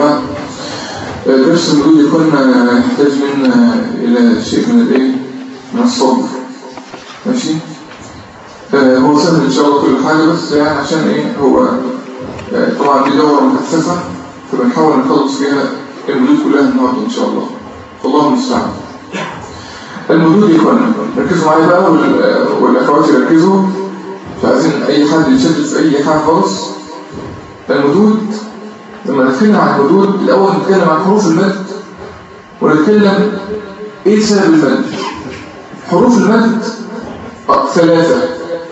درس المدود كنا نحتاج منا إلى شيء من الإيه؟ من الصبر ماشي؟ آه، هو سهل إن شاء الله كل حاجة بس يعني عشان إيه هو آه، طبعا دي دورة مكثفة فبنحاول نخلص فيها المدود كلها النهاردة إن شاء الله فالله المستعان المدود يا إخوانا ركزوا معايا بقى وال- والأخوات يركزوا مش عايزين أي حد يشتت في أي حاجة خالص المدود لما نتكلم عن المدود الأول نتكلم عن حروف المد ونتكلم إيه سبب المد حروف المد آه، ثلاثة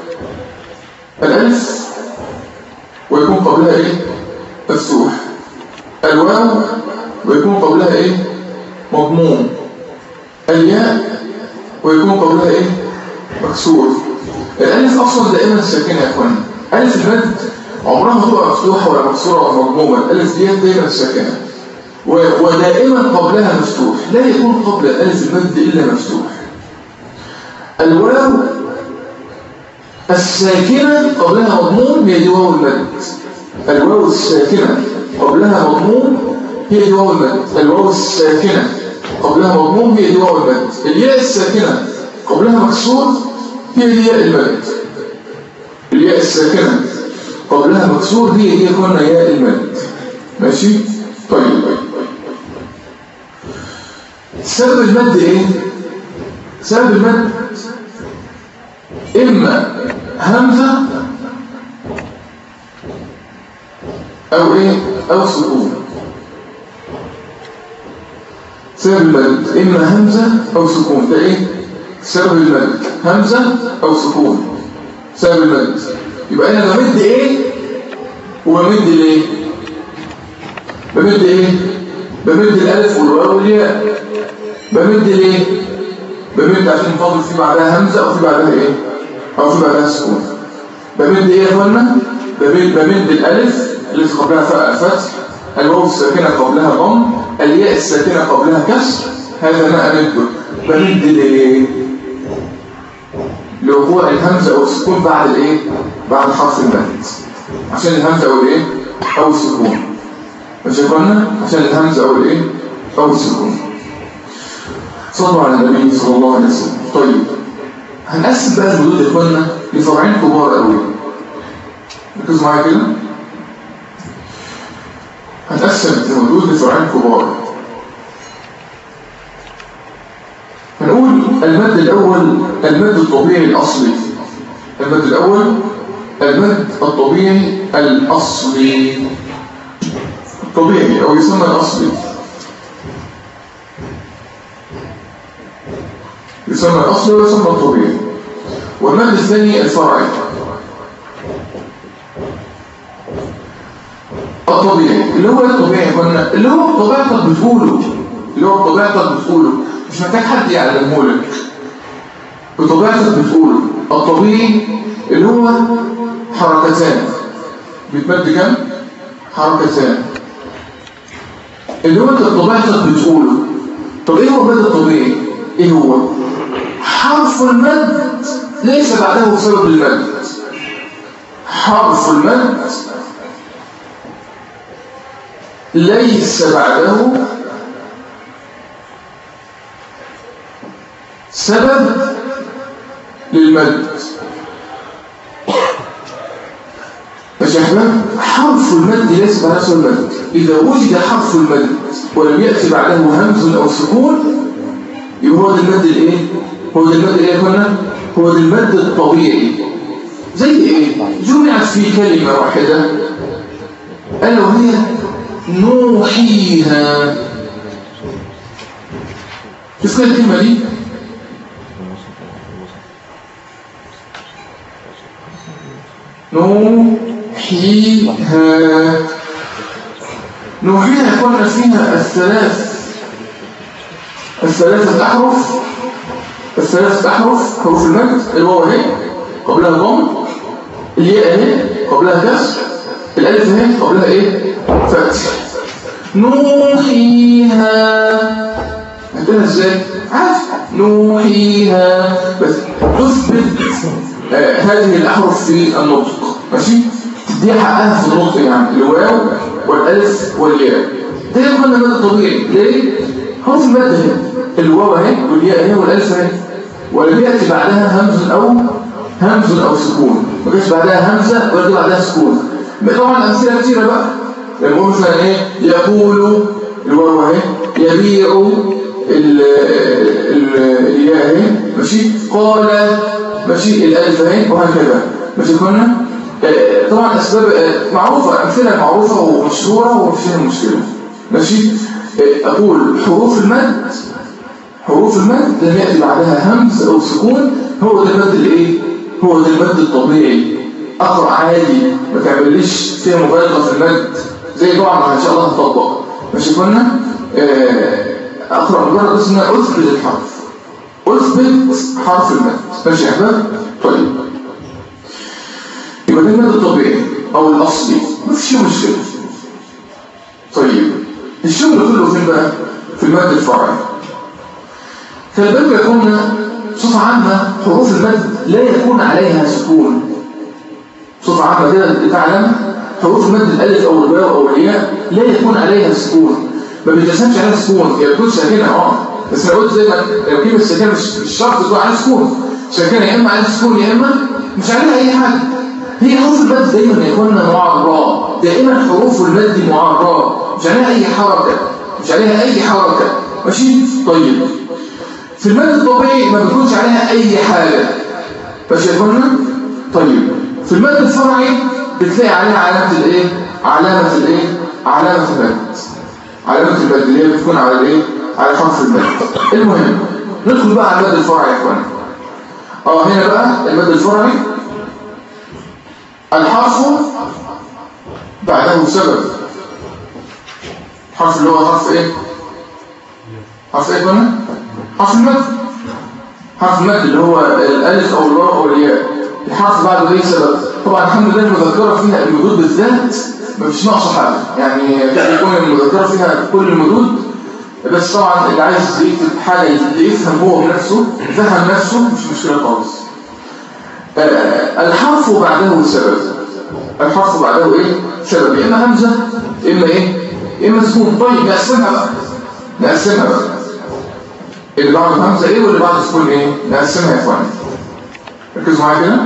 الألف ويكون قبلها إيه مفتوح الواو ويكون قبلها إيه مضموم الياء ويكون قبلها إيه مكسور الألف أصلا دائما ساكنة يا أخوانا ألف المد عمرها ما تبقى مفتوحة ولا مكسورة ولا مضمومة الألف دي دائما ساكنة و- ودائما قبلها مفتوح لا يكون قبل ألف المد إلا مفتوح الواو الساكنة قبلها مضموم هي دي واو المد الواو الساكنة قبلها مضموم هي دي واو المد الواو الساكنة قبلها مضموم هي دي واو المد الياء الساكنة قبلها مكسور هي دي ياء المد الياء الساكنة قبلها مكسور هي دي كنا ياء المد ماشي طيب سبب المد ايه سبب المد اما همزة او ايه او سكون سبب المد اما همزة او سكون ده ايه سبب المد همزة او سكون سبب المد يبقى انا بمد ايه وبمد ليه بمد ايه بمد الالف والواو والياء بمد ليه بمد عشان فاضل في بعدها همزه او في بعدها ايه او في بعدها سكون بمد ايه يا اخوانا بمد بمد الالف التي قبلها فاء فتح الواو الساكنه قبلها ضم الياء الساكنه قبلها كسر هذا ما امده بمد ليه لوقوع الهمزه او السكون بعد الايه بعد حرف المد عشان الهمزه او الايه او السكون ماشي يا اخوانا عشان الهمزه او الايه او السكون صلوا على النبي صلى الله عليه وسلم طيب هنقسم بقى المدود يا اخوانا لفرعين كبار قوي ركزوا معايا كده هنقسم المدود لفرعين كبار هنقول المد الأول المد الطبيعي الأصلي المد الأول المد الطبيعي الأصلي الطبيعي أو يسمى الأصلي يسمى الأصلي ويسمى الطبيعي والمد الثاني الفرعي الطبيعي اللي هو الطبيعي قلنا اللي هو طبيعتك بتقوله اللي هو طبيعتك بتقوله مش محتاج حد يعلمه لك بطبيعتك بتقوله الطبيعي اللي هو حركتان بيتمد كام؟ حركتان اللي هو انت بطبيعتك بتقوله طب ايه هو المد الطبيعي؟ ايه هو؟ حرف المد ليس بعده سبب المد حرف المد ليس بعده سبب للمد ماشي يا احمد حرف المد ليس بعده سبب المد اذا وجد حرف المد ولم ياتي بعده همز او سكون يبقى هو ده المد الايه هو ده المد ايه يا اخوانا هو ده المد الطبيعي زي ايه جمعت في كلمه واحده الا وهي نوحيها شوف كده الكلمه دي نوحيها نوحيها يكون فيها الثلاث الثلاثة أحرف الثلاثة أحرف حروف المد الواو اهي قبلها ضم الياء اهي قبلها كسر الألف اهي قبلها إيه فتح نوحيها عندنا ازاي عارف نوحيها بس تثبت آه هذه الأحرف في النطق ماشي دي حقها في النطق يعني الواو والألف والياء ده يبقى لنا مد طبيعي ليه؟ حروف المد اهي الواو اهي والياء اهي والالف اهي ولم ياتي بعدها همز او همز او سكون ما جاش بعدها همزه ولا جه بعدها سكون طبعا امثله كتيره بقى لما مثلا ايه يقول الواو اهي يبيع ال ال الياء اهي ماشي قال ماشي الالف اهي وهكذا ماشي كنا طبعا اسباب معروفه امثله معروفه ومشهوره ومفيش فيها مشكله ماشي اقول حروف المد حروف المد لم ياتي بعدها همز او سكون هو ده المد الايه هو ده المد الطبيعي اقرا عادي ما تعمليش فيها مبالغه في المد زي طبعا ان شاء الله هنطبق ماشي كنا اقرا مجرد بس ان اثبت الحرف اثبت حرف المد ماشي يا احباب طيب يبقى ده المد الطبيعي او الاصلي مفيش مشكله طيب الشغل كله فين بقى في المد الفرعي خلي بالك يا كنا بصفه عامه حروف المد لا يكون عليها سكون بصفه عامه كده تعلم حروف المد الالف او الواو او الياء لا يكون عليها سكون ما بيترسمش عليها سكون هي بتكون ساكنه اه بس انا قلت زي ما لو كلمه الساكنه مش مش شرط تكون عليها سكون ساكنه يا اما عليها سكون يا اما مش عليها اي حاجه هي حروف المد دايما يكون معرّة دائما حروف المد معرّة مش عليها اي حركه مش عليها اي حركه ماشي طيب في المد الطبيعي ما بيكونش عليها اي حاجه ماشي يا اخوانا طيب في المد الفرعي بتلاقي عليها علامه الايه علامه الايه علامه المد علامه المد اللي هي بتكون على الايه على حرف المد المهم ندخل بقى على المد الفرعي يا اخوانا اه هنا بقى المد الفرعي الحرف بعده سبب حرف اللي هو حرف ايه حرف ايه هنا حرف المد حرف المد اللي هو الالف او الواو او الياء الحرف بعده ايه سبب طبعا الحمد لله المذكره فيها المدود بالذات مفيش ناقصه حاجه يعني كان يكون المذكره فيها كل المدود بس طبعا اللي عايز يكتب حاجه يفهم هو بنفسه فهم نفسه مش مشكله خالص الحرف بعده سبب الحرف بعده ايه سبب يا اما همزه اما ايه اما سكون طيب نقسمها بقى نقسمها بقى اللي بعده همزه ايه واللي بعده سكون ايه نقسمها يا اخوان ركزوا معايا كده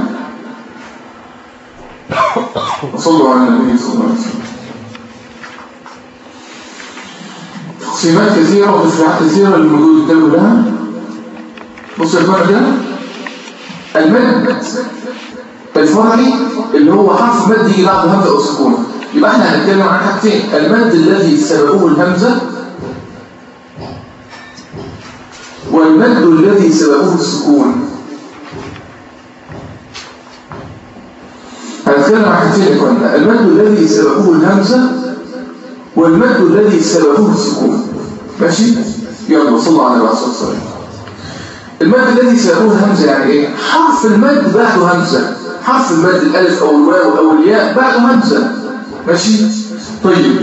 وصلوا على النبي صلى الله عليه وسلم تقسيمات كثيره وتفريعات كثيره للمدود الدولة لها بصوا يا اخوان كده المد الفرعي اللي هو حرف مد يجي بعده همزه او سكون يبقى احنا هنتكلم عن حاجتين المد الذي سببه الهمزه والمد الذي سببه السكون هنتكلم عن حاجتين يا اخوانا المد الذي سببه الهمزه والمد الذي سببه السكون ماشي يلا صلى الله عليه وسلم المد الذي سيكون همزة يعني ايه حرف المد بعده همزة حرف المد الالف او الواو او الياء بعده همزة ماشي طيب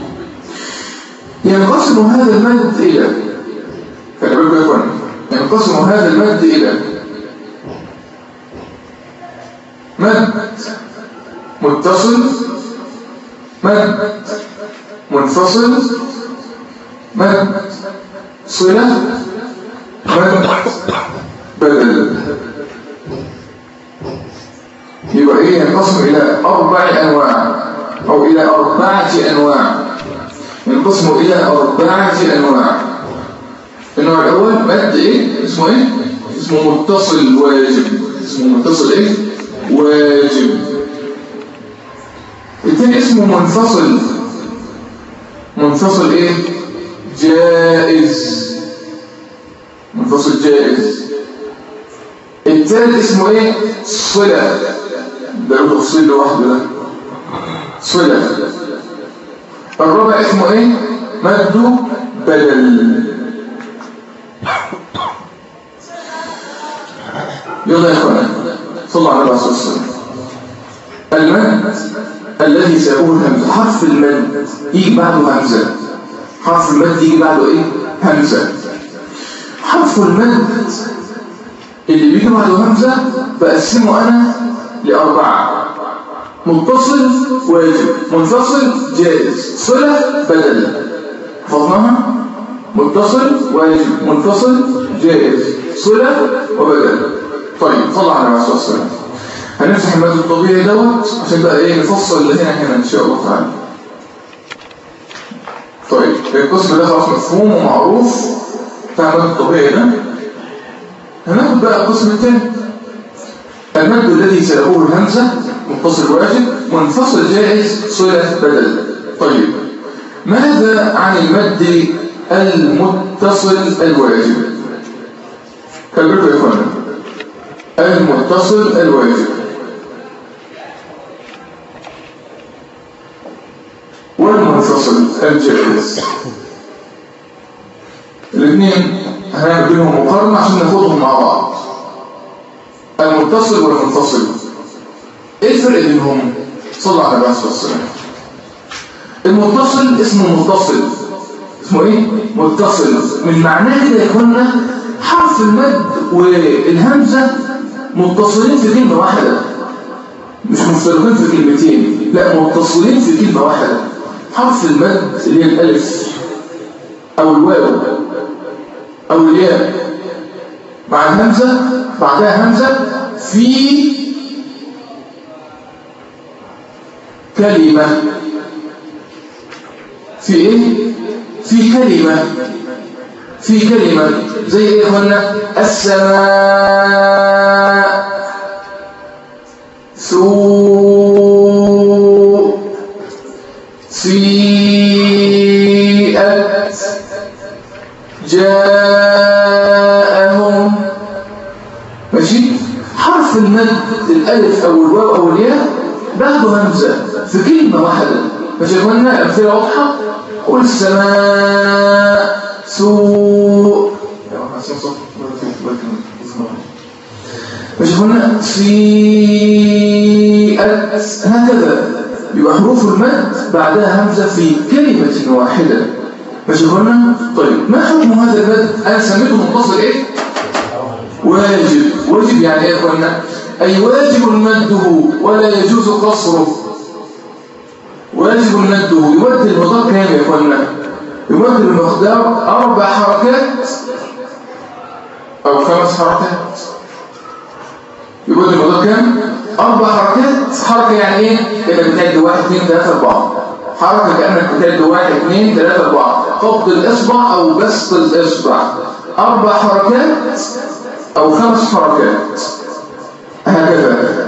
ينقسم هذا المد الى خلي بالكم يا اخوان ينقسم هذا المد الى مد متصل مد منفصل مد صله مد بدل يبقى ايه ينقسم الى اربع انواع او الى اربعه انواع ينقسم الى اربعه انواع النوع الاول مد ايه اسمه ايه اسمه متصل واجب اسمه متصل ايه واجب الثاني اسمه منفصل منفصل ايه جائز منفصل جائز الثالث اسمه ايه صلة ده له تفصيل لوحده ده صلة الرابع اسمه ايه مد بدل يلا يا اخوانا صلى الله عليه وسلم المد الذي سيكون همزة حرف المد يجي بعده همزة حرف المد يجي بعده ايه همزة حرف المد اللي بيجي بعده همزة بقسمه أنا لأربعة متصل واجب منفصل جائز صلة بدل فضلها متصل واجب منفصل جائز صلة وبدل طيب طلع على الرسول صلى الله عليه وسلم هنمسح المد الطبيعي دوت عشان بقى ايه نفصل اللي هنا هنا ان شاء الله تعالى طيب القسم ده خلاص مفهوم ومعروف بتاع المد الطبيعي ده هناخد بقى القسم الثاني المد الذي سيقول الهمزة متصل واجب منفصل جائز صلة بدل طيب ماذا عن المد المتصل الواجب كبروا يا اخوانا المتصل الواجب والمنفصل الجائز الاثنين هنعمل بينهم مقارنة عشان ناخدهم مع بعض المتصل والمنفصل ايه الفرق بينهم صلى على النبي صلى الله عليه وسلم المتصل اسمه متصل اسمه ايه متصل من معناه كده يا اخوانا حرف المد والهمزه متصلين في كلمه واحده مش مفترقين في كلمتين لا متصلين في كلمه واحده حرف المد اللي هي الالف او الواو او الياء مع الهمزه بعدها همزه في كلمه في ايه في كلمة في كلمة زي ايه قلنا السماء سوء سيئت جاءهم ماشي حرف المد الالف او الواو او الياء بعده همزه في كلمه واحده ماشي يا اخوانا امثله واضحه قل السماء سوء مش هنا سيئت هكذا يبقى حروف المد بعدها همزة في كلمة واحدة مش هنا طيب ما حكم هذا المد أنا سميته متصل إيه واجب واجب يعني إيه قلنا أي واجب مده ولا يجوز قصره واجب مده يمد المقدار كام يا اخوانا يمد المقدار اربع حركات او خمس حركات يمد المقدار كام اربع حركات حركه يعني ايه كده بتعد واحد اثنين ثلاثه اربعه حركه كانك بتعد واحد اثنين ثلاثه اربعه قبض الاصبع او بسط الاصبع اربع حركات او خمس حركات هكذا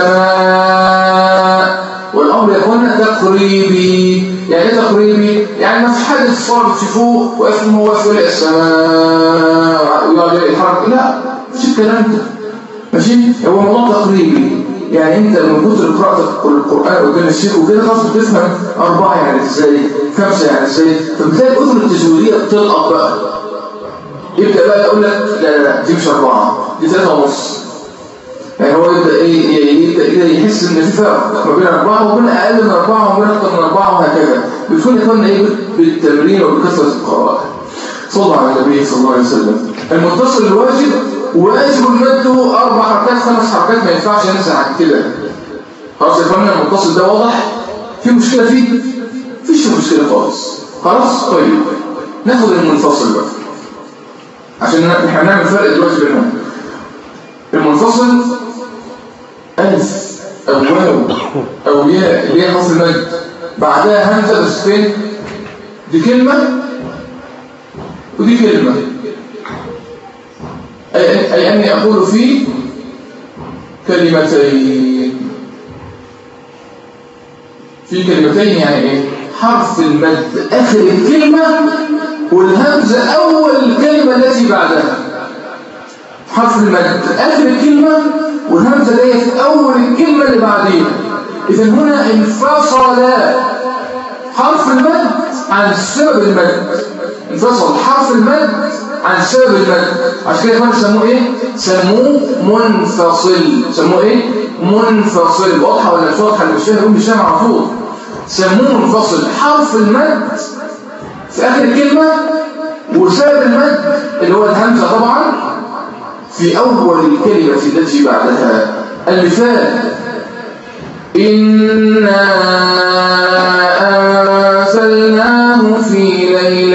السماء والامر يكون تقريبي يعني ايه تقريبي يعني ما فيش حد صار تشوفوه واقف هو واقف يقول السماء ويقعد يتحرك لا مش الكلام ده ماشي هو موضوع تقريبي يعني انت من كتر قراءتك القران قدام الشيخ وكده خلاص بتفهم اربعه يعني ازاي خمسه يعني ازاي فبتلاقي الاذن التجويديه بتلقط بقى يبدا بقى يقول لك لا لا لا دي مش اربعه دي ثلاثه ونص يعني هو يبدأ إيه يبدأ كده يحس إن في فرق ما بين أربعة وبين أقل من أربعة وبين أكثر من أربعة وهكذا بتكون يكون إيه بالتمرين وبكثرة القراءة صلى على النبي صلى الله عليه وسلم المتصل الواجب واجب مده أربع حركات خمس حركات ما ينفعش ننسى عن كده خلاص يا فندم المتصل ده واضح في مشكلة فيه؟ فيش مشكلة خالص خلاص طيب ناخد المنفصل بقى عشان احنا نعمل فرق دلوقتي بينهم المنفصل ألف أو واو أو ياء اللي هي حرف المد بعدها همزة بس فين دي كلمة ودي كلمة أي, أي أني أقول في كلمتين في كلمتين يعني إيه حرف المد آخر الكلمة والهمزة أول الكلمة التي بعدها حرف المد آخر الكلمة والهمزة جاية في أول الكلمة اللي بعديها إذا هنا انفصل حرف المد عن سبب المد انفصل حرف المد عن سبب المد عشان كده كمان سموه ايه؟ سموه منفصل سموه ايه؟ منفصل واضحة ولا مش واضحة اللي مش فاهم يقول مش فاهم على طول سموه منفصل حرف المد في آخر الكلمة وسبب المد اللي هو الهمزة طبعا في أول الكلمة التي بعدها المثال إنا أنزلناه في ليلة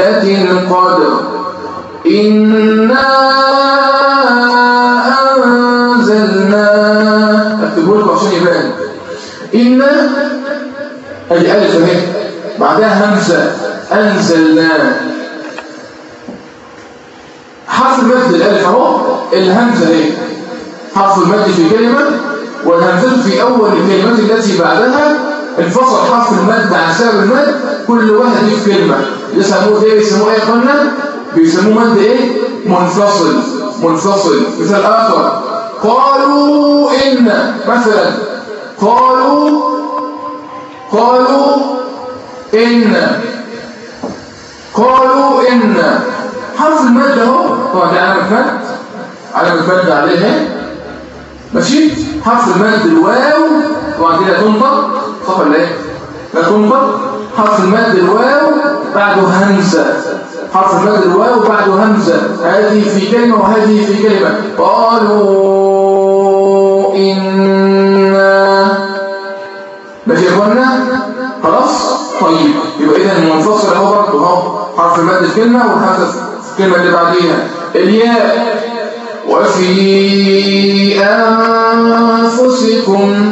ادي الف اهي بعدها همزه انزلنا حرف المد الالف اهو الهمزه اهي حرف المد في كلمه والهمزه في اول الكلمات التي بعدها انفصل حرف المد عن سبب المد كل واحد في كلمه يسموه ايه يسموه ايه قلنا بيسموه مد ايه منفصل منفصل مثال اخر قالوا ان مثلا قالوا قالوا إن قالوا إن حرف المد اهو طبعا دي علامة مد علامة مد عليها ماشي حرف المد الواو طبعا دي لا تنطق صح ولا ايه؟ لا تنطق حرف المد الواو بعده همزة حرف المد الواو بعده همزة هذه في كلمة وهذه في كلمة قالوا إنا ماشي يا اخوانا خلاص طيب يبقى اذا المنفصل اهو برضه اهو حرف المد الكلمه والحرف الكلمه اللي بعديها الياء وفي انفسكم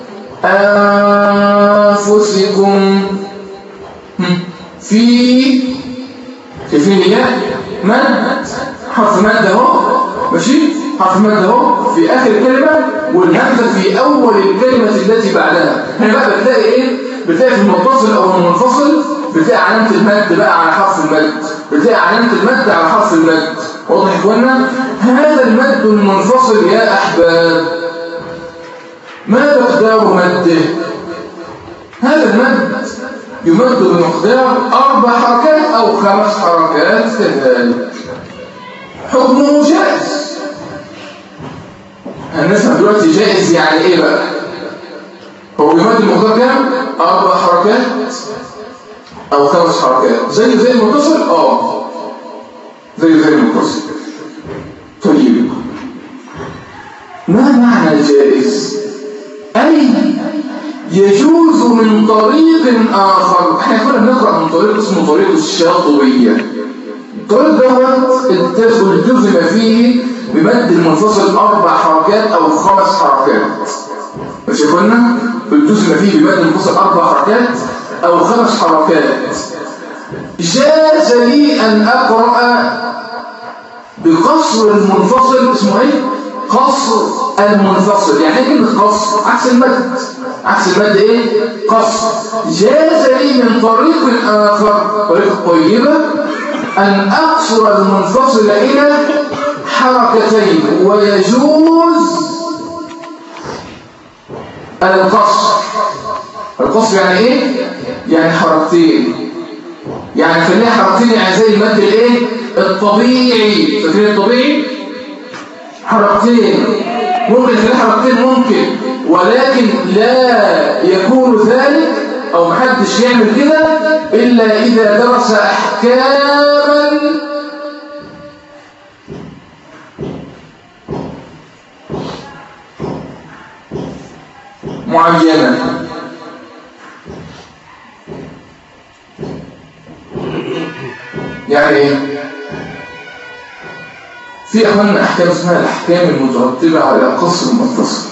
انفسكم في شايفين الياء مد حرف مد اهو ماشي حرف مد اهو في اخر الكلمه والهمزه في اول الكلمه التي بعدها هنا بقى بتلاقي ايه بتلاقي في المتصل او المنفصل بتلاقي علامه المد بقى على حرف المد بتلاقي علامه المد على حرف المد واضح يا اخوانا هذا المد المنفصل يا احباب ما مقدار مده هذا المد يمد بمقدار اربع حركات او خمس حركات كذلك حكمه جائز هنسمع دلوقتي جائز يعني ايه بقى هو بيمد المقدار كام اربع حركات او خمس حركات زي زي المتصل اه زي زي المتصل طيب ما معنى جائز اي يجوز من طريق اخر احنا كنا بنقرا من طريق اسمه طريق الشاطبيه الطريق دوت التزم فيه بمد المنفصل اربع حركات او خمس حركات مش قلنا التزم فيه بمد المنفصل اربع حركات او خمس حركات جاز لي ان اقرا بقصر المنفصل اسمه ايه قصر المنفصل يعني ايه كلمه قصر عكس المد عكس المد ايه قصر جاز لي من طريق اخر طريق طيبه ان اقصر المنفصل الى حركتين ويجوز القصر القصر يعني ايه يعني حركتين يعني خليها حركتين يعني زي المد الايه الطبيعي فاكرين الطبيعي حركتين ممكن خليها حركتين ممكن ولكن لا يكون ذلك او محدش يعمل كده الا اذا درس احكاما معينة يعني ايه في أخوانا أحكام اسمها الأحكام المترتبة على قصر المتصل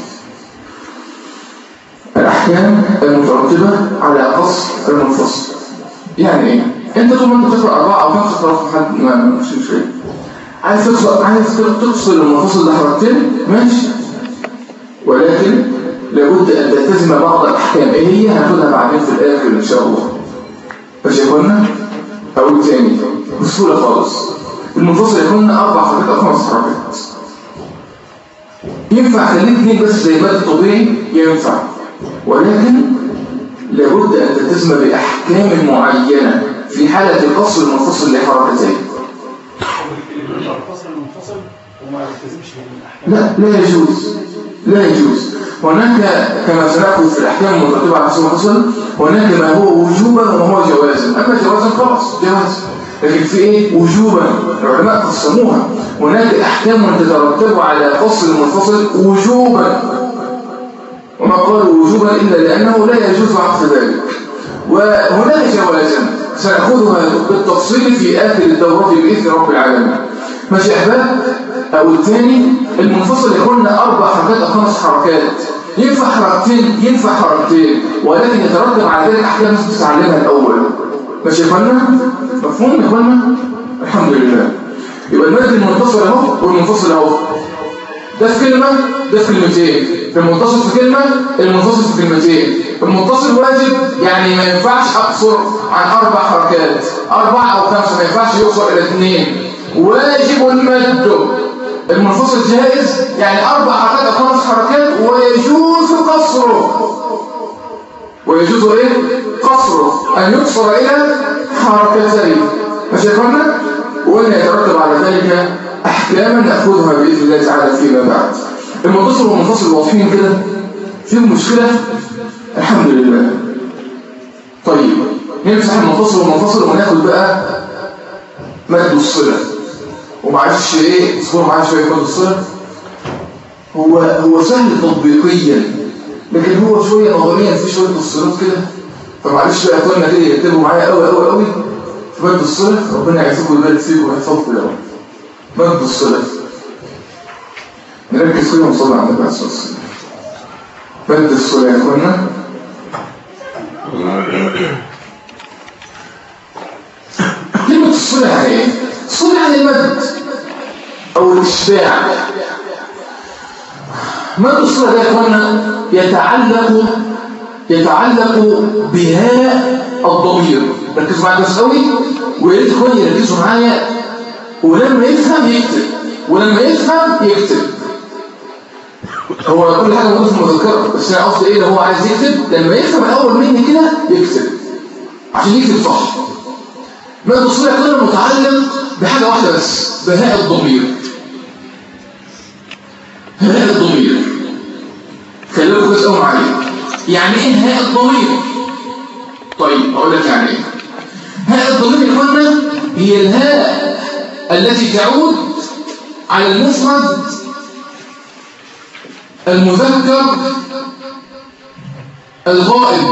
الأحكام المترتبة على قصر المنفصل يعني ايه انت طول ما انت تقرأ أربعة أو خمسة طرف حد ما مش شيء عايز تقصر عايز تفصل المنفصل ده حركتين ماشي ولكن لابد أن تلتزم بعض الأحكام إيه هي هناخدها بعدين في الآخر إن شاء الله ماشي يا اخوانا أقول تاني بسهولة خالص المنفصل يكون أربع حركات أو خمس حركات ينفع خليك اثنين بس زي ما الطبيعي ينفع ولكن لابد أن تلتزم بأحكام معينة في حالة القصر المنفصل لحركتين الفصل المنفصل وما يلتزمش بالاحكام لا لا يجوز لا يجوز هناك كما سنأخذ في الأحكام المترتبة على سوء الفصل هناك ما هو وجوبا وما هو جوازا أما جوازا خلاص جواز لكن في إيه وجوبا العلماء قسموها هناك أحكام تترتب على فصل المنفصل وجوبا وما قالوا وجوبا إلا لأنه لا يجوز عقد ذلك وهناك جوازا سنأخذها بالتفصيل في آخر الدورة بإذن رب العالمين ماشي يا أحباب أو الثاني المنفصل يكون أربع حركات أو خمس حركات ينفع حركتين ينفع حركتين ولكن يترتب على ذلك احكام لازم تتعلمها الاول ماشي يا اخوانا مفهوم يا اخوانا الحمد لله يبقى المد المنفصل اهو والمنفصل اهو ده في كلمه ده في كلمتين المنتصف في كلمه المنفصل في كلمتين المتصل واجب يعني ما ينفعش اقصر عن اربع حركات اربع او خمسه ما ينفعش يوصل الى اثنين واجب المد المنفصل جائز يعني اربع حركات او خمس حركات ويجوز قصره ويجوز ايه قصره ان يقصر الى حركتين ماشي يا اخوانا وان يترتب على ذلك احكاما ناخذها باذن الله تعالى فيما بعد المنتصر والمنفصل واضحين كده فيهم مشكله الحمد لله طيب نمسح المنفصل والمنفصل وناخد بقى مد الصله ومعلش ايه اصبروا معايا شويه مد الصله هو هو سهل تطبيقيا لكن هو شويه نظريا في شويه تفصيلات كده فمعلش بقى اخوانا كده يكتبوا معايا قوي قوي قوي في مد الصله ربنا يعزكم ويبارك فيكم ويحفظكم يا رب مد الصله نركز كده ونصلي على النبي عليه الصلاه والسلام مد الصله يا اخوانا كلمه الصله يعني ايه؟ الصله يعني المد او الاشباع مد الصله ده يا اخوانا يتعلق يتعلق بهاء الضمير ركزوا معايا كويس قوي ويا ريت اخواني يركزوا معايا ولما يفهم يكتب ولما يفهم يكتب هو كل حاجه موجوده في المذكره بس انا قصدي ايه لو هو عايز يكتب لما يفهم الاول مني كده يكتب عشان يكتب صح مد الصله يكون متعلق بحاجه واحده بس بهاء الضمير هاء الضمير خليكم كويس قوي معايا يعني ايه هاء الضمير طيب اقول لك يعني ايه هاء الضمير يا اخوانا هي الهاء التي تعود على المفرد المذكر الغائب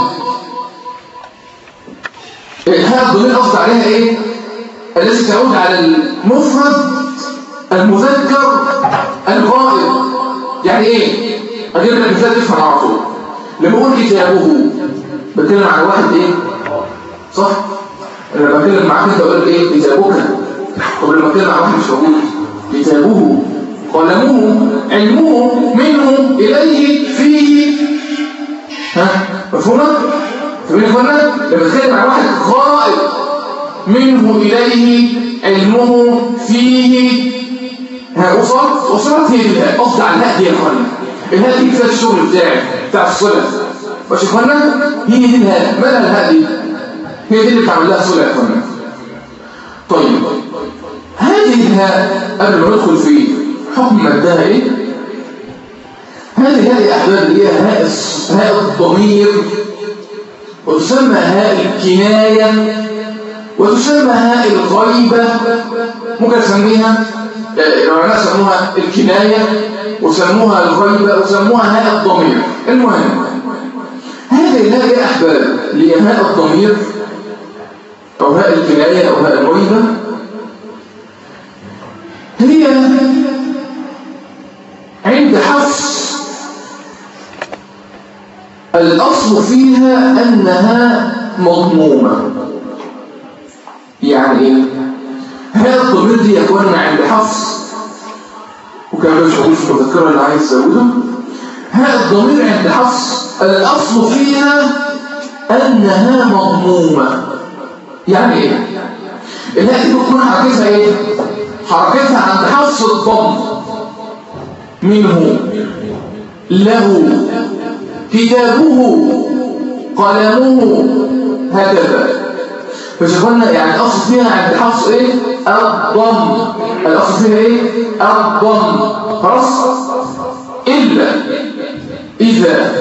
هاء الضمير قصد عليها ايه التي تعود على المفرد المذكر الغائب يعني ايه اجيب لك مثال تفهم على طول لما اقول كتابه بتكلم عن واحد ايه صح انا بتكلم معاك انت اقول لك ايه كتابك طب لما اتكلم عن واحد مش موجود كتابه قلمه علمه منه اليه فيه ها مفهومه فمن اخوانا لما اتكلم عن واحد غائب منه اليه علمه فيه ها وصلت وصلت هي الهاء قصد على الهاء دي يا اخوانا الهاء دي كفايه الشغل بتاعي بتاع الصله ماشي يا اخوانا هي دي الهاء مالها الهاء دي هي دي اللي بتعمل لها صله يا اخوانا طيب هذه الهاء قبل ما ندخل في حكم مدها ايه هذه الهاء يا احباب اللي هي هاء هاء الضمير وتسمى هاء الكنايه وتسمى هاء الغيبه ممكن اسميها العلماء سموها الكنايه وسموها الغيبه وسموها هاء الضمير المهم هذه الهاء يا احباب اللي هي هاء الضمير او هاء الكنايه او هاء الغيبه هي عند حفص الأصل فيها أنها مضمومة يعني إيه؟ هذا الضمير دي يكون عند حفص وكان مش موجود في المذكرة اللي عايز تزوده هذا الضمير عند حفص الأصل فيها أنها مضمومة يعني إيه؟ الهاء دي بتكون حركتها إيه؟ حركتها عند حفص الضم منه له كتابه قلمه هكذا فشوفنا يعني الاصل فيها عند حفص ايه الضم الاصل فيها ايه الضم خلاص الا اذا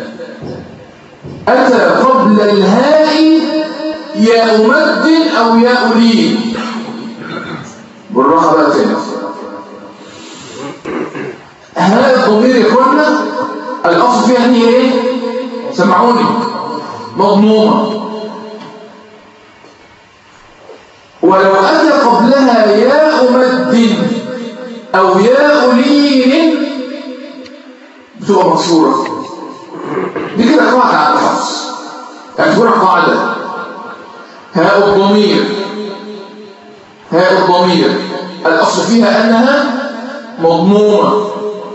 اتى قبل الهاء ياء مد او ياء لين بالراحه بقى تاني هاء الضمير يكون الاصل فيها هي ايه سمعوني مضمومه ولو اتى قبلها ياء مد او ياء لين بتبقى مكسوره اعتبرها قاعدة هاء الضمير هاء الضمير الأصل فيها أنها مضمومة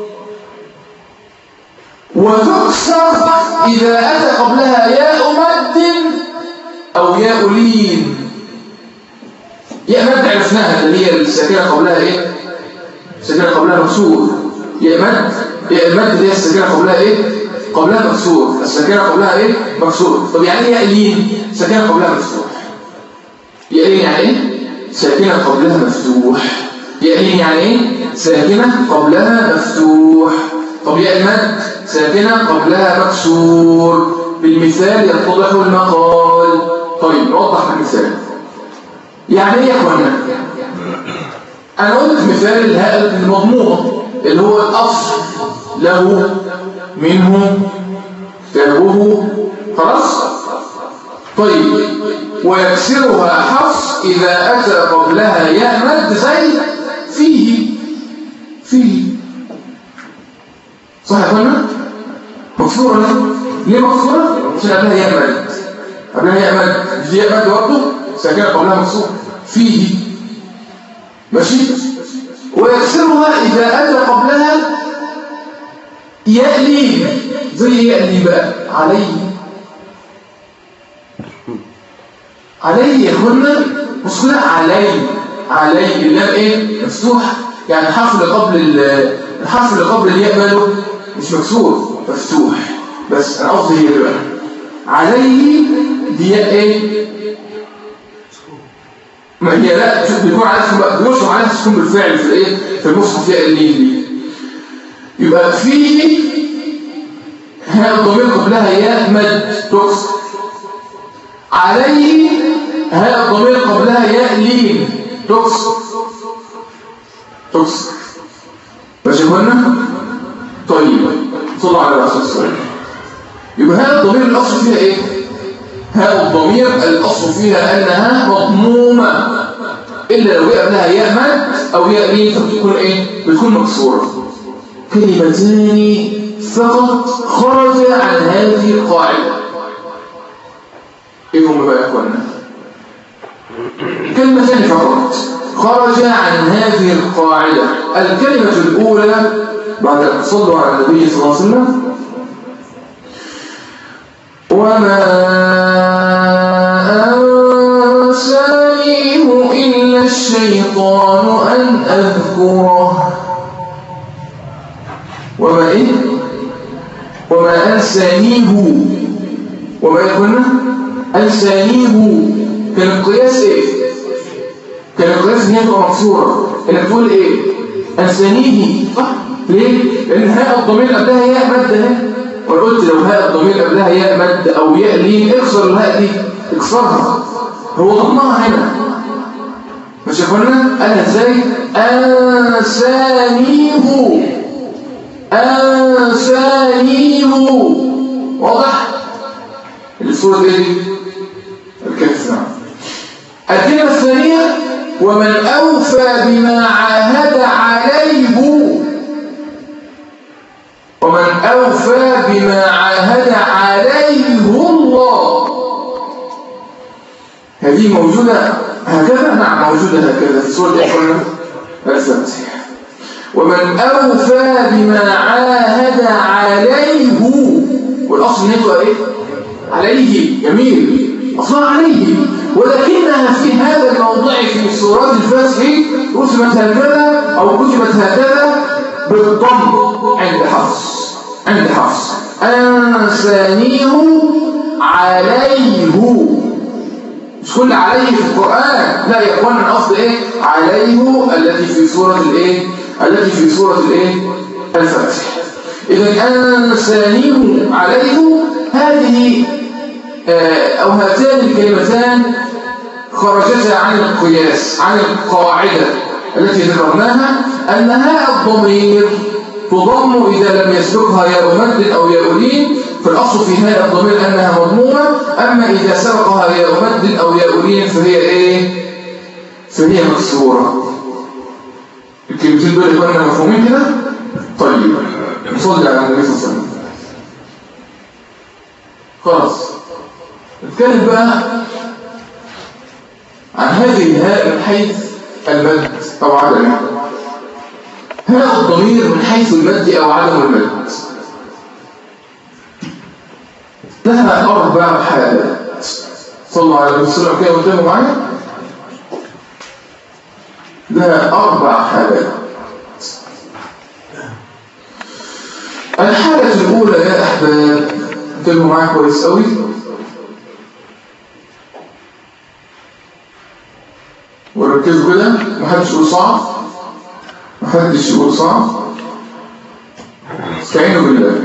وتكسر إذا أتى قبلها ياء مد أو ياء لين ياء مد عرفناها اللي هي الساكنة قبلها إيه؟ الساكنة قبلها مكسور ياء مد ياء المد اللي هي الساكنة قبلها إيه؟ قبلها مكسور الساكنة قبلها إيه؟ مكسور طب يعني إيه ياء لين؟ ساكنة قبلها مفتوح ياء لين يعني إيه؟ ساكنة قبلها مفتوح ياء لين يعني إيه؟ ساكنة قبلها مفتوح طب ياء المد ساكنة قبلها مكسور بالمثال يتضح المقال طيب نوضح المثال يعني ايه يا اخوانا انا قلت مثال الهاء المضمومه اللي هو الاصل له منه كتابه خلاص طيب ويكسرها حفص اذا اتى قبلها ياء مد زي فيه فيه صح يا اخوانا مكسوره ليه ليه مكسوره عشان قبلها ياء مد قبلها ياء مد مش دي ياء مد برضه ساكنه قبلها مكسور فيه ماشي ويكسرها اذا اتى قبلها ياء لين زي ياء لين بقى عليه عليه يا اخوانا بص كده عليه عليه اللام ايه مفتوح يعني الحرف اللي قبل ال- الحرف اللي قبل الياء ماله مش مكسور مفتوح بس انا قصدي هي بقى عليه دي ياء ايه ما هي لا شوف بيكون عليها بيوصف عليها تكون بالفعل في الايه في المصحف ياء اللين دي يبقى في هاء الضمير قبلها ياء مد تكسر عليه هاء الضمير قبلها ياء لين تكسر تكسر ماشي يا اخوانا طيب صلوا على الرسول صلى الله عليه وسلم يبقى هاء الضمير الاصل فيها ايه هاء الضمير الاصل فيها انها مضمومه الا لو جاء قبلها ياء مد او ياء لين فبتكون ايه بتكون مكسوره كلمتان فقط خرج عن هذه القاعده ايه هم بقى يا اخوانا كلمتان فقط خرج عن هذه القاعدة الكلمة الأولى بعد أن صلوا على النبي صلى الله عليه وسلم وما أنسانيه إلا الشيطان أن أذكره وما إيه وما أنسانيه وما يكون أنسانيه كان القياس إيه كان القياس ان هي تبقى مكسوره انك تقول ايه انسانيه صح ليه لان هاء الضمير قبلها ياء مد اهي وانا قلت لو هاء الضمير قبلها ياء مد او ياء لين اكسر الهاء دي اكسرها هو ضمها هنا مش يا اخوانا قالها ازاي انسانيه انسانيه واضح الصوره دي الكهف نعم الكلمة الثانية ومن أوفى بما عاهد عليه ومن أوفى بما عاهد عليه الله هذه موجودة هكذا نعم موجودة هكذا في سورة الحرم المسيح ومن أوفى بما عاهد عليه والأصل نقول إيه؟ عليه جميل أصلا عليه ولكنها في هذا الموضع في سورات الفتح رسمت هكذا أو كتبت هكذا بالضم عند حفص عند حفص أنسانيه عليه مش كل عليه في القرآن لا يا اخوانا الأصل إيه عليه التي في سورة الإيه التي في سورة الإيه الفتح إذا أنسانيه عليه هذه أو هاتان الكلمتان خرجتا عن القياس عن القاعدة التي ذكرناها أنها الضمير تضم إذا لم يسبقها ياء مد أو ياء لين فالأصل في هذا الضمير أنها مضمومة أما إذا سبقها ياء مد أو ياء لين فهي إيه؟ فهي مكسورة الكلمتين دول يكونوا مفهومين كده؟ طيب نصلي على النبي صلى الله عليه وسلم خلاص نتكلم بقى عن هذه الهاء من حيث المد أو عدمه هاء الضمير من حيث المد أو عدم المد لها أربع حالات صلوا على النبي صلى الله عليه وسلم كده وانتبهوا معايا لها أربع حالات الحالة الأولى يا أحباب انتبهوا معايا كويس قوي وركزوا كده محدش يقول صعب محدش يقول صعب استعينوا بالله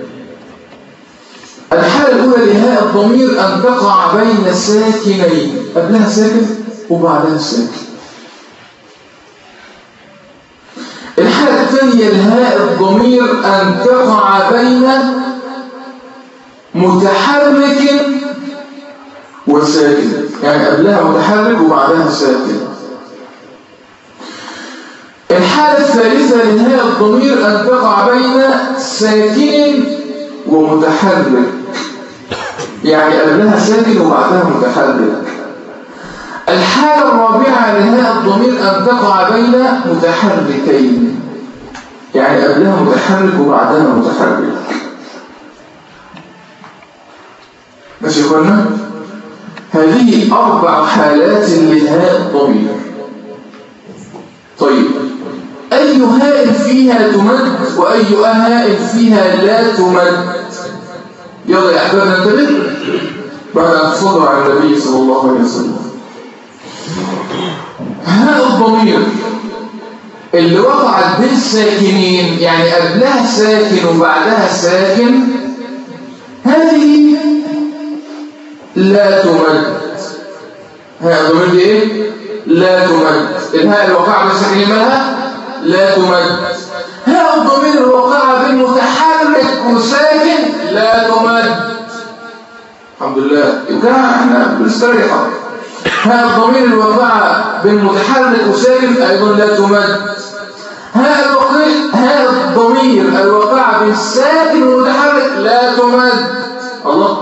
الحالة الأولى لهاء الضمير أن تقع بين ساكنين قبلها ساكن وبعدها ساكن الحالة الثانية لهاء الضمير أن تقع بين متحرك وساكن يعني قبلها متحرك وبعدها ساكن الحالة الثالثة لهاء الضمير أن تقع بين ساكن ومتحرك يعني قبلها ساكن وبعدها متحرك الحالة الرابعة لهاء الضمير أن تقع بين متحركين يعني قبلها متحرك وبعدها متحرك ماشي يا اخوانا هذه أربع حالات لهاء الضمير طيب أي هاء فيها تمد وأي هاء فيها لا تمد يلا يا أحباب ننتبه بعد أن تصلوا على النبي صلى الله عليه وسلم هاء الضمير اللي وقعت بين ساكنين يعني قبلها ساكن وبعدها ساكن هذه لا تمد هاء الضمير دي ايه لا تمد الهاء الوقع بين ساكنين مالها لا تمد هاء الضمير الوقع بين متحرك وساكن لا تمد الحمد لله يبقى احنا بنستريح هاء الضمير الوقع بين متحرك وساكن ايضا لا تمد هاء الوقع هاء الضمير الوقع بين الساكن والمتحرك لا تمد الله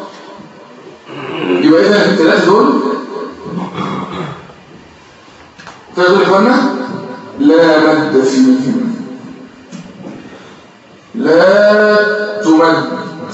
يبقى اذا الثلاث دول الثلاث دول يا اخوانا لا مد فيهم لا تمد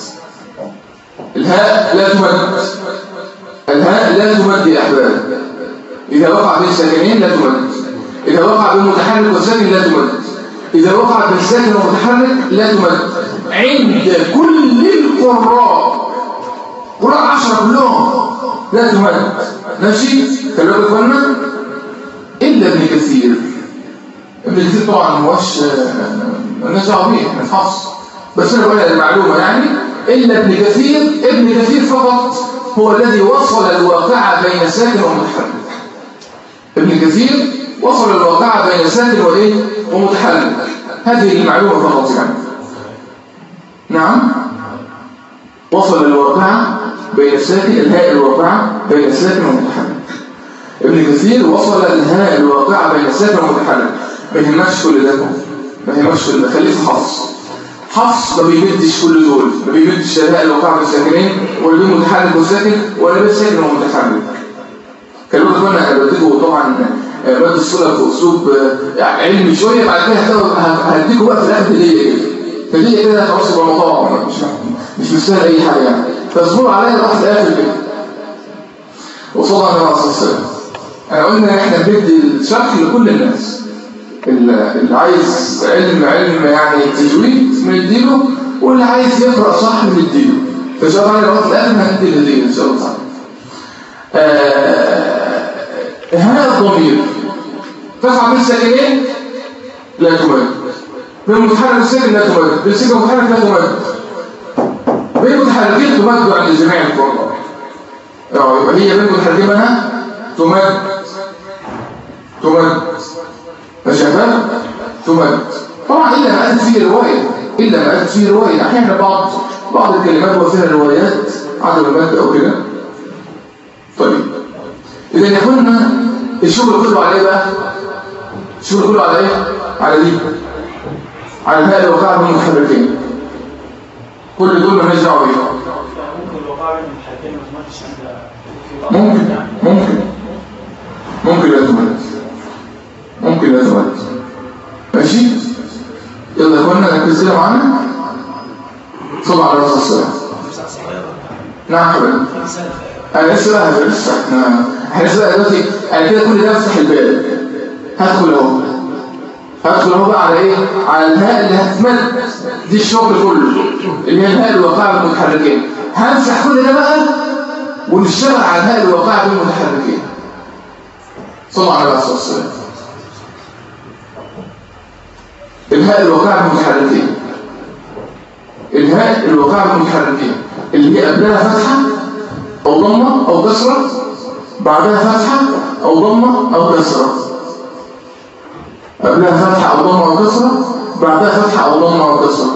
الهاء لا تمد الهاء لا تمد يا احباب اذا وقع بين ساكنين لا تمد اذا وقع بين متحرك وساكن لا تمد اذا وقع بين ساكن ومتحرك لا تمد عند كل القراء قراء عشرة كلهم لا تمد ماشي كلمة اخوانا الا ابن كثير ابن كثير طبعا مش مالناش دعوه بيه احنا حفص بس انا بقول المعلومه يعني الا ابن كثير ابن كثير فقط هو الذي وصل الواقعة بين ساكن ومتحرك ابن كثير وصل الواقعة بين ساكن وايه ومتحرك هذه المعلومه فقط يعني نعم وصل الواقعة بين الساكن الهاء الواقعة بين الساكن والمتحرك ابن كثير وصل الهاء الواقعة بين الساكن والمتحرك ما يهمكش كل ده ما يهمكش كل ده خليه في حفص حفص ما بيمدش كل دول ما بيمدش الهاء الواقعة بين الساكنين ولا بين متحرك وساكن ولا بين ساكن ومتحرك كلمة كنا بديكوا طبعا مد الصلة في أسلوب علمي شوية بعد كده هديكوا بقى في الأهل ليه فدي كده خلاص يبقى الموضوع مش مش مستاهل أي حاجة يعني فاصبروا عليا لغاية الآخر كده وصلى الله عليه وسلم احنا قلنا احنا بندي الشرح لكل الناس اللي عايز علم علم يعني تجويد بنديله واللي عايز يقرأ صح بنديله فإن شاء الله لغاية الآخر هندي الهدية إن شاء الله تعالى هذا الضمير تقع من ساكنين لا تمد بين متحرك الساكن لا تمد بين ساكن ومتحرك لا تمد بين متحركين تمد عند جميع القراء يبقى هي بين متحركين منها تمد تمد ماشي يا شباب تمد طبعا الا ما قالت فيه روايه الا ما قالت فيه روايه احيانا بعض بعض الكلمات وفيها روايات عدم المد او كده طيب اذا يا اخوانا الشغل كله على ايه بقى الشغل كله على ايه على دي على الهاء الوقاع بين المتحركين كل دول مالناش دعوه بيهم ممكن الوقاع بين الحاجتين ما فيش عندها ممكن ممكن ممكن لا تمد ممكن لا تمد ماشي يلا يا اخوانا ركز كده معانا صلى على رسول السلام نعم يا حبيبي انا لسه بقى لسه احنا احنا لسه بقى دلوقتي انا كده كل ده افتح الباب هدخل اهو هدخل اهو بقى على ايه على الهاء اللي هتمد دي الشغل كله اللي هي الهاء الواقعه بالمتحركين همسح كل ده بقى ونشتغل على الهاء الواقعه بالمتحركين صلى على رسول السلام الهاء الواقعه بالمتحركين الهاء الواقعه بالمتحركين اللي هي قبلها فتحه او ضمه او كسره بعدها فتحه او ضمه او كسره قبلها فتحه او ضمه او كسره بعدها فتحه او ضمه او كسره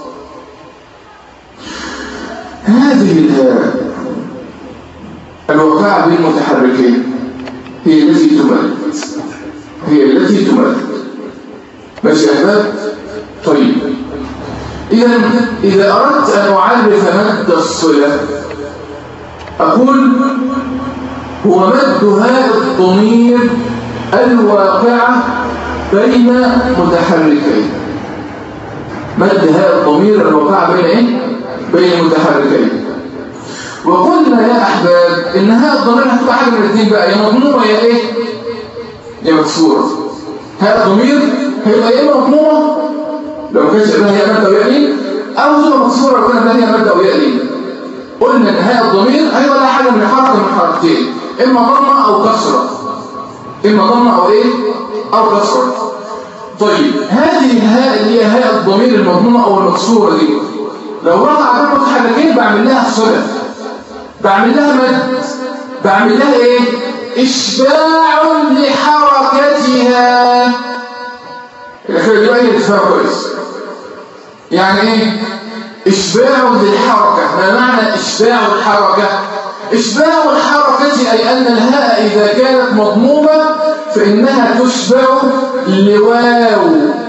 هذه الهاء الواقعه بالمتحركين هي التي تمد هي التي تمد ماشي يا احباب طيب إذا إذا أردت أن أعرف مد الصلة أقول هو مد هذا الضمير الواقعة بين متحركين مد هذا الضمير الواقعة بين إيه؟ بين متحركين وقلنا يا أحباب إن هذا الضمير هتبقى حاجة من الاثنين بقى يا مضمومة يا إيه؟ يا مكسورة هذا الضمير هيبقى يا إما مضمومة لو كانش قبلها هي مادة ويألي أو تبقى مكسورة لو كان قبلها هي مادة ويألي قلنا إن هاء الضمير هيبقى لها حاجة من حركة من حركتين إما ضمة أو كسرة إما ضمة أو إيه؟ أو كسرة طيب هذه الهاء اللي هي هاء الضمير المضمومة أو المكسورة دي لو وقع بين متحركين بعمل لها صلة بعمل لها مد بعمل لها إيه؟ إشباع لحركتها الأخيرة دي بقى هي تفهم كويس يعني ايه اشباع للحركة ما معنى اشباع الحركة اشباع الحركة اي ان الهاء اذا كانت مضمومة فانها تشبع لواو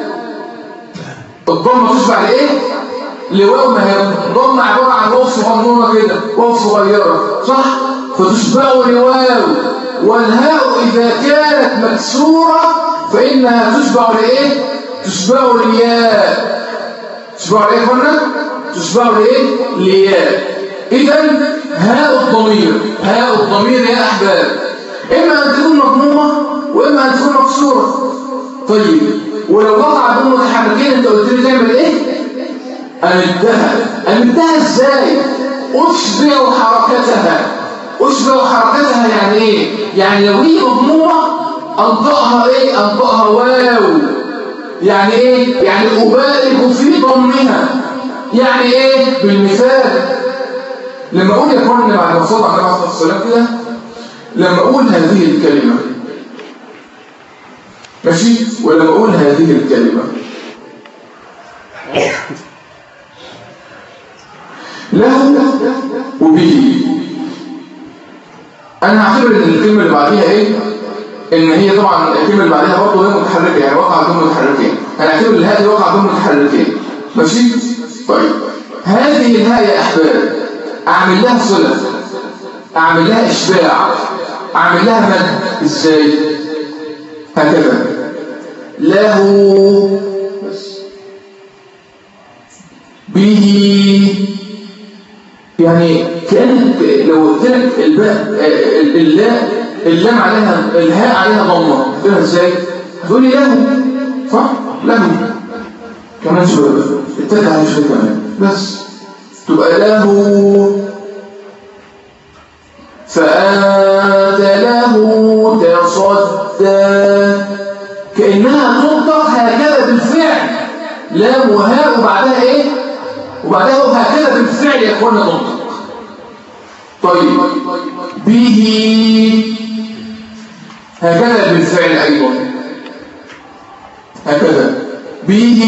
الضمة تشبع لايه لواو ما هي الضمة عبارة عن واو صغنونة كده واو صغيرة صح فتشبع لواو والهاء اذا كانت مكسورة فانها تشبع لايه تشبع لياء تشبع ليه قلنا تشبع ليه لياء اذا هاء الضمير هاء الضمير يا احباب اما ان تكون مضمومه واما ان تكون مكسوره طيب ولو وقع بين متحركين انت قلت لي تعمل ايه امدها امدها ازاي اشبع حركتها اشبع حركتها يعني ايه يعني لو هي مضمومه انطقها ايه انطقها واو يعني ايه يعني ابالغ في ضمها يعني ايه بالمثال لما اقول يا اخوانا بعد ما صلى على عليه الصلاه كده لما اقول هذه الكلمه ماشي ولما اقول هذه الكلمه له وبه انا هعتبر ان الكلمه اللي بعديها ايه ان هي طبعا الكلمه اللي بعدها برضه هي متحركه يعني وقع بين متحركين هنعتبر الهاء دي وقع بين متحركين ماشي طيب هذه الهاء يا احباب اعمل لها صله اعمل لها اشباع اعمل لها مد ازاي هكذا له به يعني كانت لو قلت لك الباء اللاء اللام عليها الهاء عليها ضمه تقولها ازاي تقول لي له صح له كمان شويه اتكل على شويه كمان بس تبقى له فأنت له تصدى كأنها تنطق هكذا بالفعل لام وهاء وبعدها ايه وبعدها وهكذا بالفعل يا اخوانا تنطق طيب به هكذا بالفعل أيضا هكذا به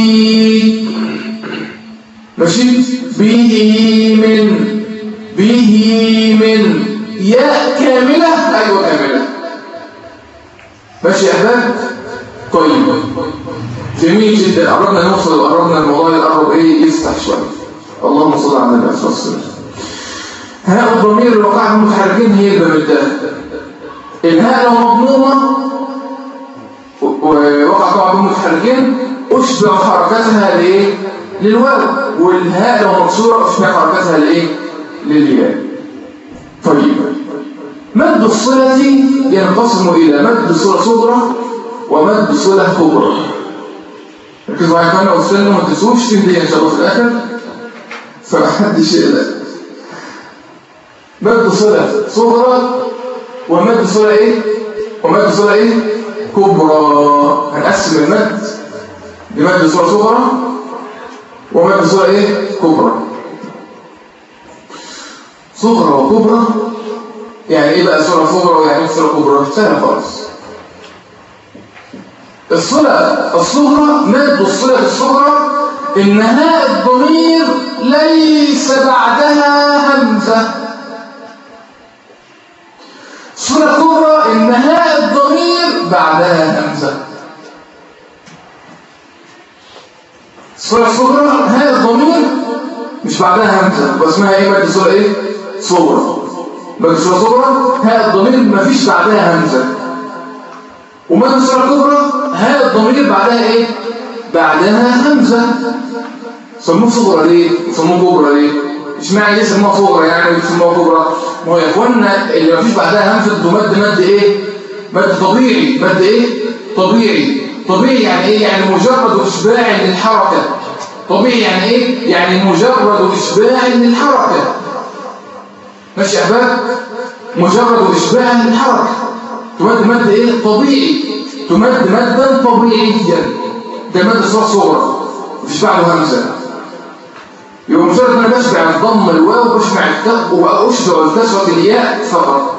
ماشي به من به من ياء كاملة أيوة كاملة ماشي يا أحباب طيب جميل جدا قربنا نوصل قربنا الموضوع يقرب ايه يفتح شوية اللهم صل على النبي صلى الله عليه وسلم هاء الضمير اللي وقع في المتحركين هي بمدها الهاء لو مضمومة ووقع طبعا في المتحركين أشبع حركتها لإيه؟ للواو والهاء لو مكسورة أشبع حركتها لإيه؟ للياء طيب مد الصلة ينقسم إلى مد صلة صغرى ومد صلة كبرى ركزوا معايا كمان واستنوا ما تنسوش تندي ان شاء الله في الاخر فمحدش يقلق مد صلة صغرى ومد صلة ايه؟ ومد صلة ايه؟ كبرى هنقسم المد لمد صلة صغرى ومد صلة ايه؟ كبرى صغرى وكبرى يعني ايه بقى صلة صغرى ويعني ايه صلة كبرى؟ سهل خالص الصلة الصغرى مد الصلة الصغرى إن هاء الضمير ليس بعدها همزة الصلة الكبرى إن هاء الضمير بعدها همزة الصلة الصغرى هاء الضمير مش بعدها همزة واسمها ايه مد الصلة ايه؟ صغرى مد الصلة صغرى هاء الضمير مفيش بعدها همزة ومد الصلة الكبرى هاء الضمير بعدها ايه بعدها همزه سموه صغرى ليه سموه كبرى ليه اشمعنى ليه سموها صغرى يعني سموها كبرى ما هو يا اخوانا اللي مفيش بعدها همزه ده مد مد ايه مد طبيعي مد ايه طبيعي طبيعي يعني ايه يعني مجرد اشباع للحركه طبيعي يعني ايه يعني مجرد اشباع للحركه ماشي يا احباب مجرد اشباع للحركه تمد مد ايه طبيعي تمد مدا طبيعيا ده مد صوره صغرى مفيش بعده همزه يبقى مجرد ان انا بشبع الضم الواو بشبع التاء واشبع الكسره الياء فقط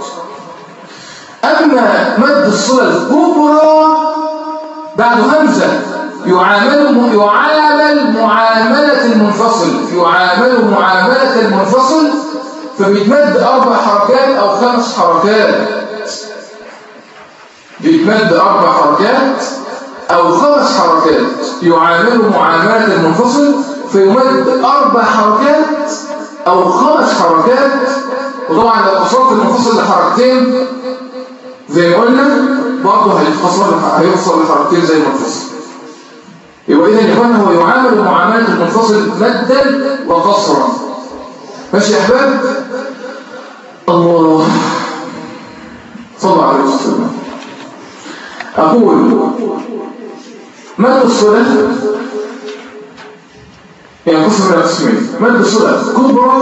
اما مد الصله الكبرى بعد همزه يعامل يعامل معامله المنفصل يعامل معامله المنفصل فبيتمد اربع حركات او خمس حركات بيتمد أربع حركات أو خمس حركات يعامل معاملة المنفصل فيمد أربع حركات أو خمس حركات وطبعا لو قصرت المنفصل لحركتين زي ما قلنا برضه هيفصل هيفصل لحركتين زي المنفصل يبقى إذا يا هو يعامل معاملة المنفصل مدا وقصرا ماشي يا أحباب الله صلى عليه وسلم أقول مد الصلاة ينقسم إلى قسمين مد الصلاة كبرى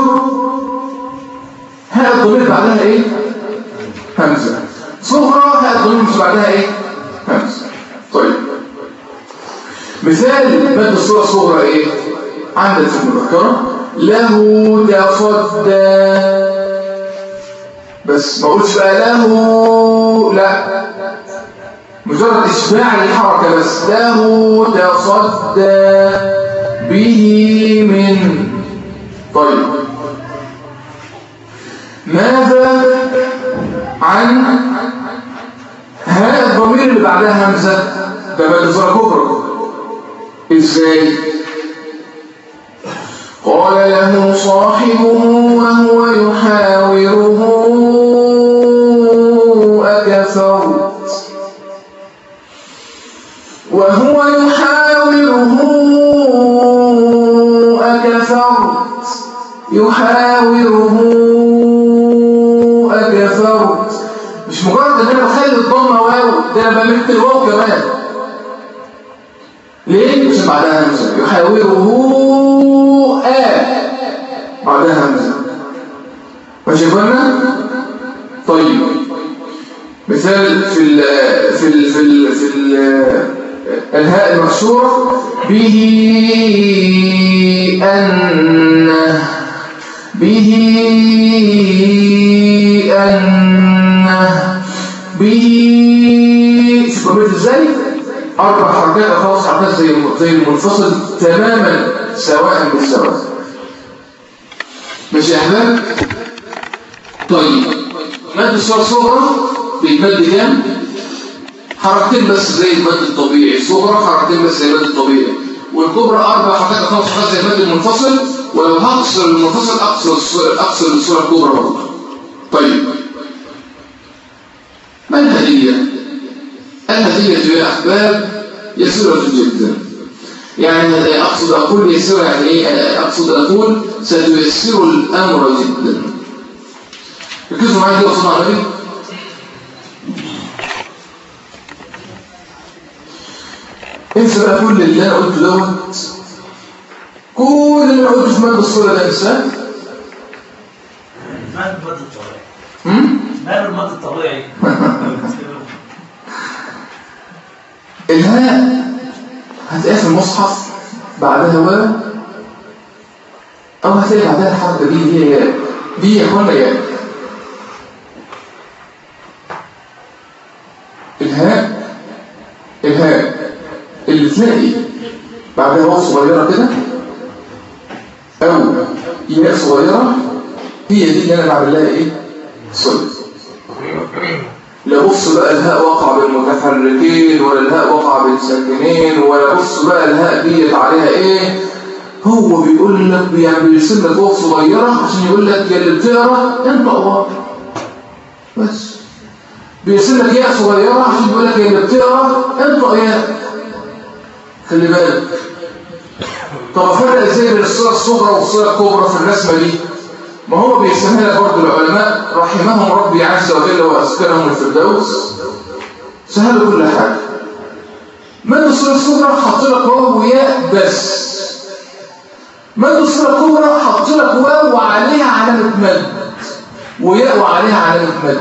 هاء الضمير بعدها إيه؟ همزة صغرى هاء الضمير مش بعدها إيه؟ همزة طيب مثال مد الصلاة الصغرى إيه؟ عندك في المذكرة له تصدى بس ما قلتش بقى له لا مجرد إشباع الحركة بس له تصدى به من طيب ماذا عن هذا الضمير اللي بعدها همزة ده بقى صورة كبرى ازاي قال له صاحبه وهو يحاوره أكفرت وهو يحاوره أكفرت يحاوره أكفرت مش مجرد ان انا بخلي الضمه واو ده انا بمد الواو كمان ليه؟ عشان بعدها همزه يحاوره آ بعدها همزه ماشي يا اخوانا؟ طيب مثال في ال في ال في ال في ال الهاء المكسورة به أنه به أنه به شوف عملت ازاي؟ أربع حركات أو خمس حركات زي زي المنفصل تماما سواء بالسواء ماشي يا أحباب؟ طيب مد الصورة الصغرى بيتمد كام؟ حركتين بس زي المد الطبيعي الصغرى حركتين بس زي المد الطبيعي والكبرى أربع حركات أو خمس حركات زي المد المنفصل ولو هقصر المنفصل اقصر الصورة اقصر الصورة الكبرى برضه طيب ما الهدية؟ الهدية يا أحباب يسيرة جدا يعني أقصد أقول يسيرة يعني إيه؟ أقصد أقول ستيسر الأمر جدا ركزوا معايا كده وصلنا على النبي انسى بقى كل اللي انا قلته دوت كل اللي انا قلته في مادة الصورة ده انساه ما المد الطبيعي هم؟ ما المد الطبيعي الهاء هتلاقيها في المصحف بعدها واو او هتلاقي بعدها الحركة دي اللي هي ياء دي يا اخوانا ياء الهاء الهاء اللي تلاقي بعدها واو صغيرة كده او ياء صغيرة هي دي اللي انا بعمل لها ايه؟ صلة لا بص بقى الهاء وقع بالمتحركين ولا الهاء وقع بالساكنين ولا بص بقى الهاء ديت عليها ايه هو بيقول لك يعني بيرسم لك واو صغيره عشان يقول لك يا اللي بتقرا انت واو بس بيرسم لك ياء صغيره عشان يقول لك يا اللي بتقرا انت ياء خلي بالك طب افرق ازاي بين الصوره الصغرى والصوره الكبرى في الرسمه دي ما هو بيسميها لك برضه العلماء رحمهم ربي عز وجل واسكنهم الفردوس سهلوا كل حاجه مد الصوره الصغرى حط لك واو وياء بس مد الصوره الكبرى حط لك واو وعليها علامه مد وياء وعليها علامه مد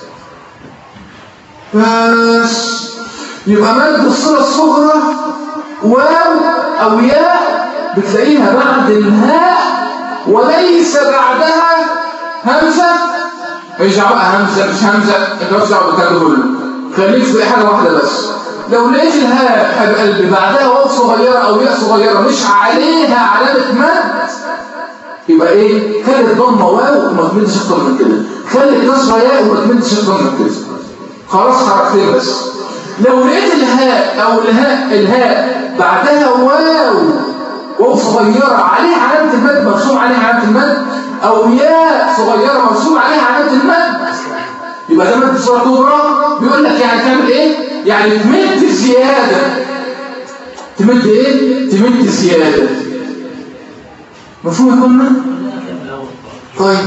بس يبقى مد الصوره الصغرى واو او ياء بتلاقيها بعد الهاء وليس بعدها همزة مش بقى همزة مش همزة انت مش دعوه بالكلام ده كله خليك في حاجة واحدة بس لو لقيت الهاء حب قلبي بعدها واو صغيرة او ياء صغيرة مش عليها علامة مد يبقى ايه خلي ضمه واو وما تمدش اكتر من كده خلي كسره ياء وما تمدش اكتر من كده خلاص حركتين بس لو لقيت الهاء او الهاء الهاء بعدها واو واو صغيرة عليها علامة المد مرسوم عليها علامة المد أو ياء صغيرة مرسوم عليها علامة المد يبقى ده مد صورة كبرى بيقول لك يعني تعمل إيه؟ يعني تمد زيادة تمد إيه؟ تمد زيادة مفهوم يا كنا؟ طيب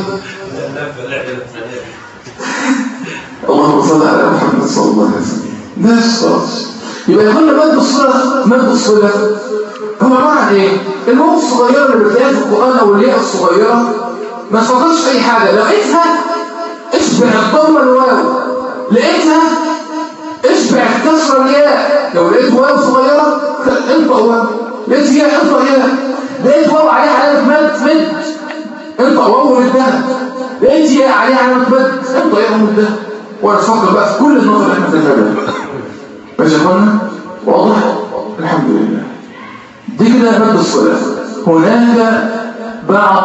اللهم صل على محمد صلى الله عليه وسلم بس خلاص يبقى يقول مد الصلة مد الصلة هو عبارة عن ايه؟ الواو الصغيرة اللي بتلاقيها في القرآن او الياء الصغيرة ما تفضلش اي حاجة لقيتها اشبع الضمة الواو لقيتها اشبع كسر الياء لو لقيت واو صغيرة انطق واو لقيت ياء انطق ياء لقيت واو عليها علامة مد مد انطق واو ومدها لقيت ياء عليها علامة مد انطق ياء ومدها وانا افكر بقى في كل النقط اللي احنا بنعملها ماشي يا اخوانا واضح الحمد لله دي كده مد الصلاة هناك بعض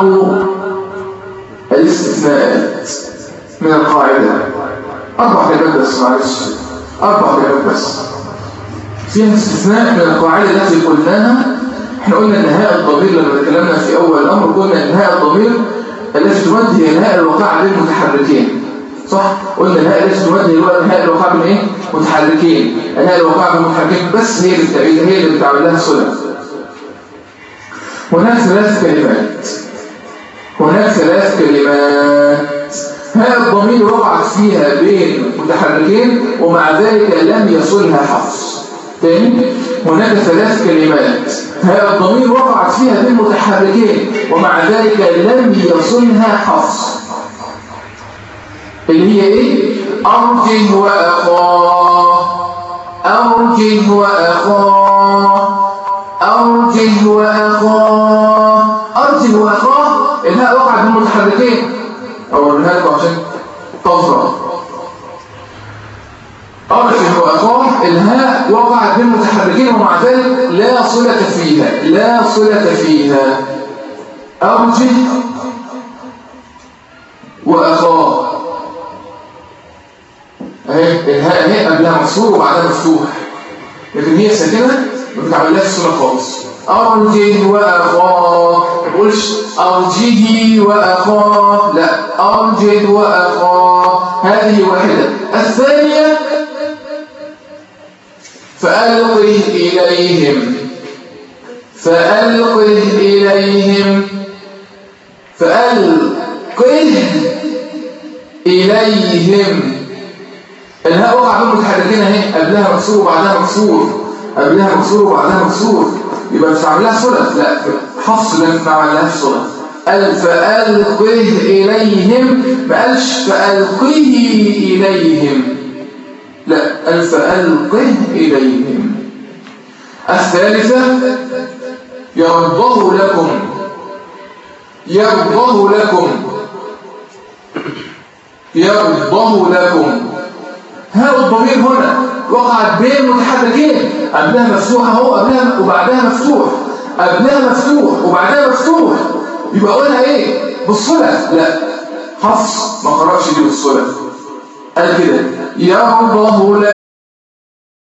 الاستثناءات من القاعدة أربع كلمات بس معلش أربع كلمات بس فيها استثناء من القاعدة التي قلناها احنا قلنا انهاء الضمير لما تكلمنا في أول الأمر قلنا انهاء الضمير التي تمد هي انهاء الوقاع بين المتحركين صح؟ قلنا الهاء التي تمد هو انهاء الوقاع بين ايه؟ متحركين انهاء الوقاع بين المتحركين بس هي اللي هي اللي بتعمل لها صلة هناك ثلاث كلمات هناك ثلاث كلمات هاء الضمير وقعت فيها بين متحركين ومع ذلك لم يصلها حفص تاني هناك ثلاث كلمات هاء الضمير وقعت فيها بين متحركين ومع ذلك لم يصلها حفص اللي هي ايه ارجه واخاه ارجه واخاه أرجه وأخاه أرجه وأخاه الهاء وقعت من المتحركين أو الهاء عشان تفرع أرجه وأخاه الهاء وقعت من المتحركين ومع ذلك لا صلة فيها لا صلة فيها أرجه وأخاه اهي الهاء اهي قبلها مكسور وبعدها مفتوح لكن هي ساكنه ما بتعملهاش صله خالص أرجه وأخاه ما تقولش أرجه وأخاه لا أرجه وأخاه هذه واحدة الثانية فألقه إليهم فألقه إليهم فألقه إليهم الهاء وقع بين متحركين اهي قبلها مكسور وبعدها مكسور قبلها مكسور وبعدها مكسور يبقى مش عاملها ثلاث لا حفص اللي ما عملهاش ثلاث قال فألقه إليهم ما قالش فألقه إليهم لا قال فألقه إليهم الثالثة يرضه لكم يرضه لكم يرضه لكم ها الضمير هنا وقعت بين متحركين قبلها مفتوح اهو قبلها وبعدها مفتوح قبلها مفتوح وبعدها مفتوح يبقى اقولها ايه بالصلة لا حفص ما قرأش دي بالصلة قال كده يرضه